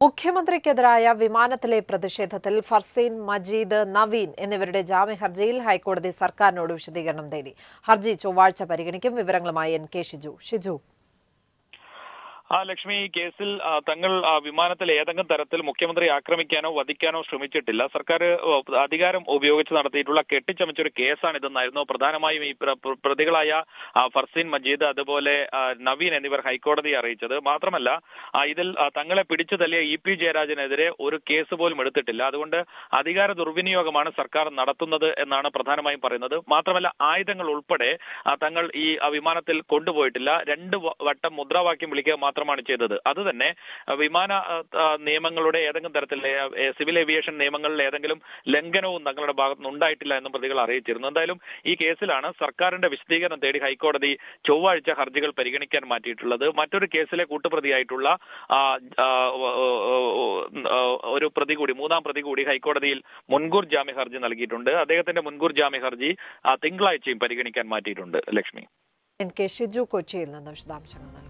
മുഖ്യമന്ത്രിക്കെതിരായ വിമാനത്തിലെ പ്രതിഷേധത്തിൽ ഫർസീൻ മജീദ് നവീൻ എന്നിവരുടെ ജാമ്യ ഹർജിയിൽ ഹൈക്കോടതി സർക്കാരിനോട് വിശദീകരണം തേടി ഹർജി ചൊവ്വാഴ്ച പരിഗണിക്കും വിവരങ്ങളുമായി എൻ കെ ഷിജു ഷിജു ആ ലക്ഷ്മി ഈ കേസിൽ ആ, തങ്ങൾ ആ, വിമാനത്തിൽ ഏതെങ്കിലും തരത്തിൽ മുഖ്യമന്ത്രി ആക്രമിക്കാനോ വധിക്കാനോ ശ്രമിച്ചിട്ടില്ല സർക്കാർ ഓ, അധികാരം ഉപയോഗിച്ച് നടത്തിയിട്ടുള്ള കെട്ടിച്ചമച്ചൊരു കേസാണിതെന്നായിരുന്നു പ്രധാനമായും ഈ പ്ര- പ്ര- പ്രതികളായ ആ, ഫർസീൻ മജീദ് അതുപോലെ ആ, നവീൻ എന്നിവർ ഹൈക്കോടതിയെ അറിയിച്ചത് മാത്രമല്ല ആ, ഇതിൽ ആ, തങ്ങളെ പിടിച്ചു തള്ളിയ ഇ പി ജയരാജനെതിരെ ഒരു കേസ് പോലും എടുത്തിട്ടില്ല അതുകൊണ്ട് അധികാര ദുർവിനിയോഗമാണ് സർക്കാർ നടത്തുന്നത് എന്നാണ് പ്രധാനമായും പറയുന്നത് മാത്രമല്ല ആയുധങ്ങൾ ഉൾപ്പെടെ ആ, തങ്ങൾ ഈ ആ, വിമാനത്തിൽ കൊണ്ടുപോയിട്ടില്ല രണ്ട് വ- വട്ടം മുദ്രാവാക്യം വിളിക്കുക മാത്രമാണ് ചെയ്തത് അത് തന്നെ ആ, വിമാന ആ, ആ, നിയമങ്ങളുടെ ഏതെങ്കിലും തരത്തിലെ ആ, ഏ, സിവിൽ ഏവിയേഷൻ നിയമങ്ങളിൽ ഏതെങ്കിലും ലംഘനവും തങ്ങളുടെ ഭാഗത്തുനിന്ന് ഉണ്ടായിട്ടില്ല എന്നും പ്രതികൾ അറിയിച്ചിരുന്നു എന്തായാലും ഈ കേസിലാണ് സർക്കാരിന്റെ വിശദീകരണം തേടി ഹൈക്കോടതി ചൊവ്വാഴ്ച ഹർജികൾ പരിഗണിക്കാൻ മാറ്റിയിട്ടുള്ളത് മറ്റൊരു കേസിലെ കൂട്ടുപ്രതിയായിട്ടുള്ള ആ, ആ, ഓ, ഓ, ഓ, ആ, ഒരു പ്രതി കൂടി മൂന്നാം പ്രതി കൂടി ഹൈക്കോടതിയിൽ മുൻകൂർ ജാമ്യ ഹർജി നൽകിയിട്ടുണ്ട് അദ്ദേഹത്തിന്റെ മുൻകൂർ ജാമ്യ ഹർജി ആ, തിങ്കളാഴ്ചയും പരിഗണിക്കാൻ മാറ്റിയിട്ടുണ്ട് ലക്ഷ്മി എൻ കെ ഷിജു കൊച്ചിയിൽ നിന്ന് വിശദാംശങ്ങൾ നൽകി